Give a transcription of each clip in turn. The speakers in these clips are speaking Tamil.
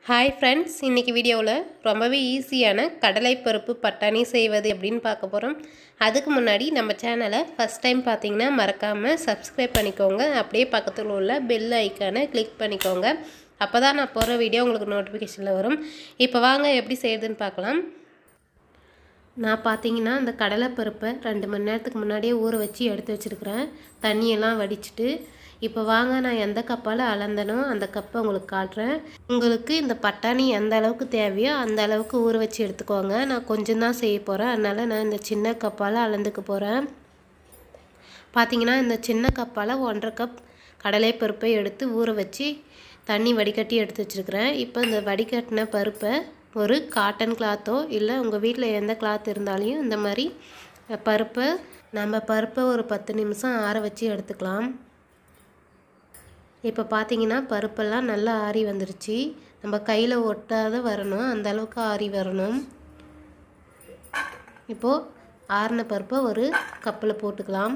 ஹாய் ஃப்ரெண்ட்ஸ் இன்றைக்கி வீடியோவில் ரொம்பவே ஈஸியான கடலைப்பருப்பு பட்டாணி செய்வது அப்படின்னு பார்க்க போகிறோம் அதுக்கு முன்னாடி நம்ம சேனலை ஃபஸ்ட் டைம் பார்த்தீங்கன்னா மறக்காமல் சப்ஸ்கிரைப் பண்ணிக்கோங்க அப்படியே பக்கத்தில் உள்ள பெல் ஐக்கானை கிளிக் பண்ணிக்கோங்க அப்போ தான் நான் போகிற வீடியோ உங்களுக்கு நோட்டிஃபிகேஷனில் வரும் இப்போ வாங்க எப்படி செய்யுதுன்னு பார்க்கலாம் நான் பார்த்தீங்கன்னா அந்த கடலைப்பருப்பை ரெண்டு மணி நேரத்துக்கு முன்னாடியே ஊற வச்சு எடுத்து வச்சுருக்கிறேன் தண்ணியெல்லாம் வடிச்சிட்டு இப்போ வாங்க நான் எந்த கப்பால் அளந்தனோ அந்த கப்பை உங்களுக்கு காட்டுறேன் உங்களுக்கு இந்த பட்டாணி எந்த அளவுக்கு தேவையோ அந்த அளவுக்கு ஊற வச்சு எடுத்துக்கோங்க நான் கொஞ்சம் தான் செய்ய போகிறேன் அதனால் நான் இந்த சின்ன கப்பால் அளந்துக்க போகிறேன் பார்த்தீங்கன்னா இந்த சின்ன கப்பால் ஒன்றரை கப் கடலைப்பருப்பை எடுத்து ஊற வச்சு தண்ணி வடிகட்டி எடுத்து வச்சுருக்கிறேன் இப்போ இந்த வடிகட்டின பருப்பை ஒரு காட்டன் கிளாத்தோ இல்லை உங்கள் வீட்டில் எந்த கிளாத் இருந்தாலையும் இந்த மாதிரி பருப்பை நம்ம பருப்பை ஒரு பத்து நிமிஷம் ஆற வச்சு எடுத்துக்கலாம் இப்போ பார்த்தீங்கன்னா பருப்பெல்லாம் நல்லா ஆறி வந்துருச்சு நம்ம கையில் ஒட்டாத வரணும் அந்த அளவுக்கு ஆறி வரணும் இப்போது ஆறின பருப்பை ஒரு கப்பில் போட்டுக்கலாம்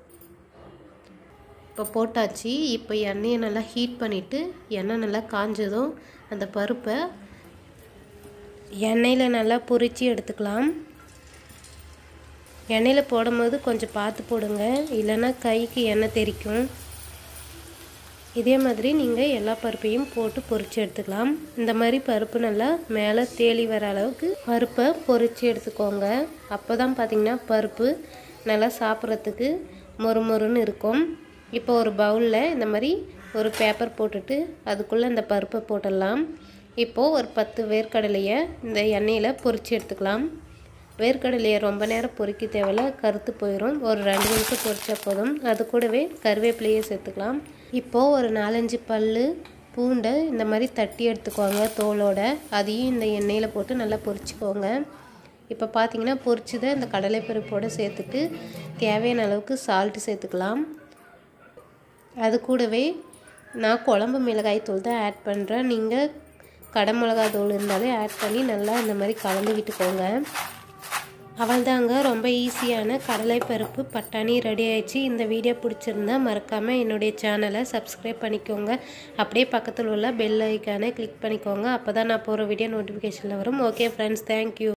இப்போ போட்டாச்சு இப்போ எண்ணெயை நல்லா ஹீட் பண்ணிவிட்டு எண்ணெய் நல்லா காஞ்சதும் அந்த பருப்பை எண்ணெயில் நல்லா பொரித்து எடுத்துக்கலாம் எண்ணெயில் போடும்போது கொஞ்சம் பார்த்து போடுங்க இல்லைன்னா கைக்கு எண்ணெய் தெரிக்கும் இதே மாதிரி நீங்கள் எல்லா பருப்பையும் போட்டு பொரித்து எடுத்துக்கலாம் இந்த மாதிரி பருப்பு நல்லா மேலே தேலி வர அளவுக்கு பருப்பை பொரித்து எடுத்துக்கோங்க அப்போ தான் பார்த்திங்கன்னா பருப்பு நல்லா சாப்பிட்றதுக்கு மொறு மொறுன்னு இருக்கும் இப்போ ஒரு பவுலில் இந்த மாதிரி ஒரு பேப்பர் போட்டுட்டு அதுக்குள்ளே இந்த பருப்பை போட்டுடலாம் இப்போது ஒரு பத்து வேர்க்கடலையை இந்த எண்ணெயில் பொரித்து எடுத்துக்கலாம் வேர்க்கடலையை ரொம்ப நேரம் பொறிக்க தேவையில்ல கருத்து போயிடும் ஒரு ரெண்டு நிமிஷம் பொரிச்சா போதும் அது கூடவே கருவேப்பிலையை சேர்த்துக்கலாம் இப்போது ஒரு நாலஞ்சு பல் பூண்டை இந்த மாதிரி தட்டி எடுத்துக்கோங்க தோலோட அதையும் இந்த எண்ணெயில் போட்டு நல்லா பொரிச்சுக்கோங்க இப்போ பார்த்தீங்கன்னா பொரிச்சதை இந்த கடலைப்பருப்போடு சேர்த்துட்டு தேவையான அளவுக்கு சால்ட்டு சேர்த்துக்கலாம் அது கூடவே நான் குழம்பு மிளகாய் தூள் தான் ஆட் பண்ணுறேன் நீங்கள் கடை மிளகாய் தூள் இருந்தாலே ஆட் பண்ணி நல்லா இந்த மாதிரி கலந்து விட்டுக்கோங்க அவள்தாங்க ரொம்ப ஈஸியான கடலைப்பருப்பு பட்டாணி ரெடி ஆயிடுச்சு இந்த வீடியோ பிடிச்சிருந்தா மறக்காமல் என்னுடைய சேனலை சப்ஸ்கிரைப் பண்ணிக்கோங்க அப்படியே பக்கத்தில் உள்ள பெல் ஐக்கானை கிளிக் பண்ணிக்கோங்க அப்போ தான் நான் போகிற வீடியோ நோட்டிஃபிகேஷனில் வரும் ஓகே ஃப்ரெண்ட்ஸ் தேங்க்யூ